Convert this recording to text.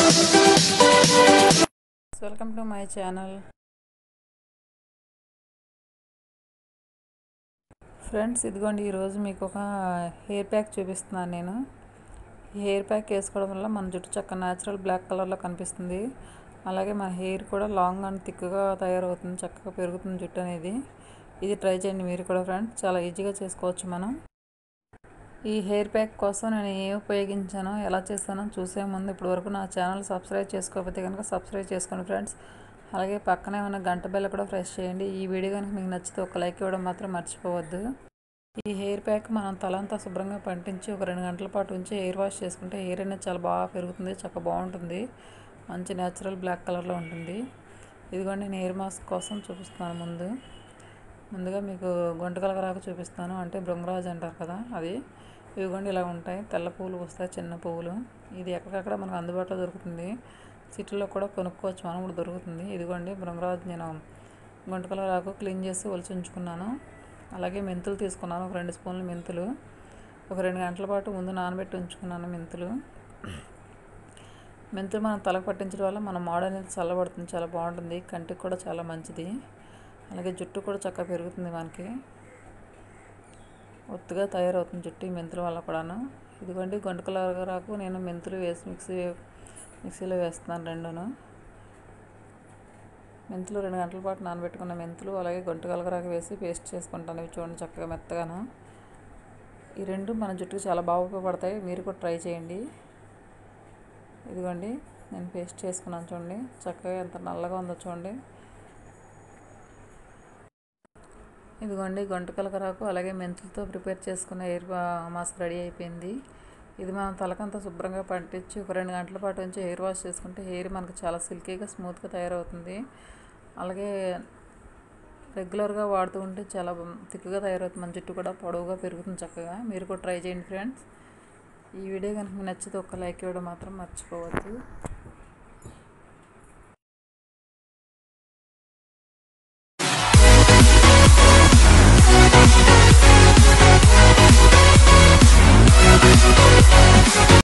welcome to my channel friends ఇదిగోండి ఈరోజు మీకు ఒక హెయిర్ ప్యాక్ చూపిస్తున్నాను నేను ఈ హెయిర్ ప్యాక్ వేసుకోవడం వల్ల మన జుట్టు చక్క న్యాచురల్ బ్లాక్ కలర్లో కనిపిస్తుంది అలాగే మన హెయిర్ కూడా లాంగ్ అండ్ థిక్గా తయారవుతుంది చక్కగా పెరుగుతుంది జుట్టు అనేది ఇది ట్రై చేయండి మీరు కూడా ఫ్రెండ్స్ చాలా ఈజీగా చేసుకోవచ్చు మనం ఈ హెయిర్ ప్యాక్ కోసం నేను ఏ ఉపయోగించానో ఎలా చేస్తానో చూసే ముందు ఇప్పటి వరకు నా ఛానల్ సబ్స్క్రైబ్ చేసుకోకపోతే కనుక సబ్స్క్రైబ్ చేసుకోండి ఫ్రెండ్స్ అలాగే పక్కనే ఉన్న గంట బెల్ల కూడా ప్రెస్ చేయండి ఈ వీడియో కనుక మీకు నచ్చితే ఒక లైక్ ఇవ్వడం మాత్రం మర్చిపోవద్దు ఈ హెయిర్ ప్యాక్ మనం తలంతా శుభ్రంగా పంటించి ఒక రెండు గంటల పాటు ఉంచి హెయిర్ వాష్ చేసుకుంటే హెయిర్ అనేది చాలా బాగా పెరుగుతుంది చక్క బాగుంటుంది మంచి న్యాచురల్ బ్లాక్ కలర్లో ఉంటుంది ఇదిగోండి నేను హెయిర్ మాస్క్ కోసం చూపిస్తున్నాను ముందు ముందుగా మీకు గొంటు కలగరాకు చూపిస్తాను అంటే బృంగరాజ్ అంటారు కదా అది ఇవిగోండి ఇలా ఉంటాయి తెల్ల పువ్వులు వస్తాయి చిన్న పువ్వులు ఇది ఎక్కడెక్కడ మనకు అందుబాటులో దొరుకుతుంది సిటీలో కూడా కొనుక్కోవచ్చు మనం కూడా దొరుకుతుంది ఇదిగోండి బృంగరాజ్ నేను గొంటు కలగరాకు క్లీన్ చేసి ఒలిచి ఉంచుకున్నాను అలాగే మెంతులు తీసుకున్నాను ఒక రెండు స్పూన్లు మెంతులు ఒక రెండు గంటల పాటు ముందు నానబెట్టి ఉంచుకున్నాను మెంతులు మెంతులు మనం తలకు పట్టించడం వల్ల మన మాడ అనేది చల్లబడుతుంది చాలా బాగుంటుంది కంటికి కూడా చాలా మంచిది అలాగే జుట్టు కూడా చక్కగా పెరుగుతుంది మనకి ఒత్తుగా తయారవుతుంది జుట్టు ఈ మెంతుల వల్ల కూడాను ఇదిగోండి గొంటుకలరాకు నేను మెంతులు వేసి మిక్సీ మిక్సీలో వేస్తున్నాను రెండును మెంతులు రెండు గంటల పాటు నానబెట్టుకున్న మెంతులు అలాగే గొంటుకలరాకు వేసి పేస్ట్ చేసుకుంటాను ఇవి చూడండి చక్కగా మెత్తగాను ఈ రెండు మన జుట్టుకు చాలా బాగా ఉపయోగపడతాయి మీరు కూడా ట్రై చేయండి ఇదిగోండి నేను పేస్ట్ చేసుకున్నాను చూడండి చక్కగా ఎంత నల్లగా ఉందో చూడండి ఇదిగోండి గొంటు కలకరాకు అలాగే మెంతులతో ప్రిపేర్ చేసుకున్న ఎయిర్ మాస్క్ రెడీ అయిపోయింది ఇది మనం తలకంతా శుభ్రంగా పట్టించి ఒక రెండు గంటల పాటు ఉంచి హెయిర్ వాష్ చేసుకుంటే హెయిర్ మనకు చాలా సిల్కీగా స్మూత్గా తయారవుతుంది అలాగే రెగ్యులర్గా వాడుతూ ఉంటే చాలా థిక్గా తయారవుతుంది మన జుట్టు కూడా పొడవుగా పెరుగుతుంది చక్కగా మీరు కూడా ట్రై చేయండి ఫ్రెండ్స్ ఈ వీడియో కనుక మీకు నచ్చితే ఒక లైక్ ఇవ్వడం మాత్రం మర్చిపోవద్దు